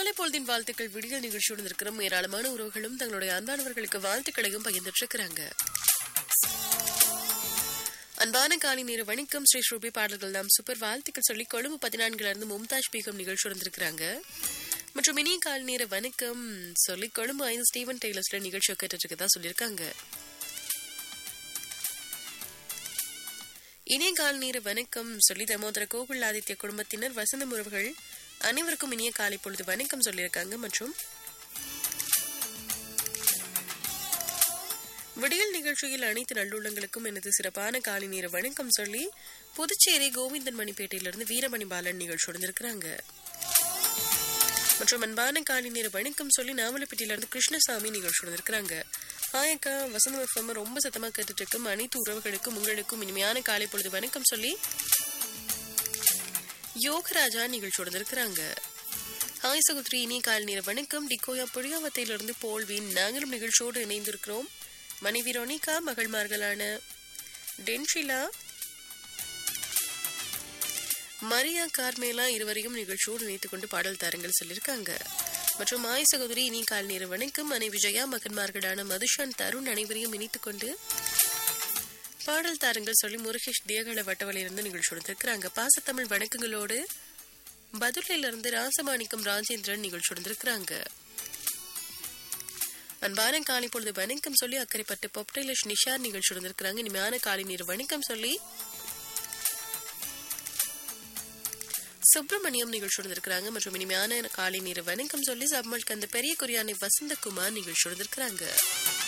காலை பொழுதின் வாழ்த்துக்கள் விடியல் நிகழ்ச்சியுடன் இருக்கிற ஏராளமான உறவுகளும் தங்களுடைய அன்பானவர்களுக்கு வாழ்த்துக்களையும் பகிர்ந்துட்டு இருக்கிறாங்க அன்பான காலை நேர வணக்கம் ஸ்ரீ ஸ்ரூபி பாடல்கள் நாம் சூப்பர் வாழ்த்துக்கள் சொல்லி கொழும்பு பதினான்குல இருந்து மும்தாஜ் பேகம் நிகழ்ச்சி இருந்திருக்கிறாங்க மற்றும் இனிய காலை நேர வணக்கம் சொல்லி கொழும்பு ஐந்து ஸ்டீவன் டெய்லர்ஸ்ல நிகழ்ச்சி கேட்டுட்டு இருக்கதா சொல்லியிருக்காங்க இனிய காலை நேர வணக்கம் சொல்லி தமோதர கோகுல் ஆதித்ய குடும்பத்தினர் வசந்தம் உறவுகள் அனைவருக்கும் இனிய காலை பொழுது வணக்கம் சொல்லியிருக்காங்க மற்றும் விடியல் நிகழ்ச்சியில் அனைத்து நல்லுள்ளங்களுக்கும் எனது சிறப்பான காலை நேர வணக்கம் சொல்லி புதுச்சேரி கோவிந்தன் மணிப்பேட்டையிலிருந்து வீரமணி பாலன் நிகழ்ச்சி இருக்கிறாங்க மற்றும் அன்பான காலை நேர வணக்கம் சொல்லி நாவலப்பட்டியிலிருந்து கிருஷ்ணசாமி நிகழ்ச்சி இருக்கிறாங்க ஹாயக்கா வசந்தம் எஃப்எம் ரொம்ப சத்தமா கேட்டுட்டு இருக்கும் அனைத்து உறவுகளுக்கும் உங்களுக்கும் இனிமையான காலை பொழுது வணக்கம் சொல்லி யோகராஜா நிகழ்ச்சியோடு இருக்கிறாங்க ஹாய் சகோதரி இனி கால் நேர வணக்கம் டிகோயா புளியாவத்தையிலிருந்து போல்வின் நாங்களும் நிகழ்ச்சியோடு இணைந்திருக்கிறோம் மனைவி ரொனிகா மகள்மார்களான டென்ஷிலா மரியா கார்மேலா இருவரையும் நிகழ்ச்சியோடு இணைத்துக் கொண்டு பாடல் தாரங்கள் சொல்லியிருக்காங்க மற்றும் ஆய் சகோதரி இனி கால் நேர வணக்கம் மனைவி ஜெயா மகன்மார்களான மதுஷான் தருண் அனைவரையும் இணைத்துக் கொண்டு பாடல் தாரங்கள் சொல்லி முருகேஷ் தியகல வட்டவலையிலிருந்து நிகழ்ச்சியோடு இருக்கிறாங்க பாசத்தமிழ் வணக்கங்களோடு பதுளையிலிருந்து ராசமாணிக்கம் ராஜேந்திரன் நிகழ்ச்சியோடு இருக்கிறாங்க அன்பான காலை பொழுது வணக்கம் சொல்லி அக்கறைப்பட்டு பொப்டைலஷ் நிஷார் நிகழ்ச்சியோடு இருக்கிறாங்க இனிமையான காலை நீர் வணக்கம் சொல்லி சுப்பிரமணியம் நிகழ்ச்சியோடு இருக்கிறாங்க மற்றும் இனிமையான காலை நீர் வணக்கம் சொல்லி சப்மல் கந்த பெரிய குறியானை வசந்தகுமார் நிகழ்ச்சியோடு இருக்கிறாங்க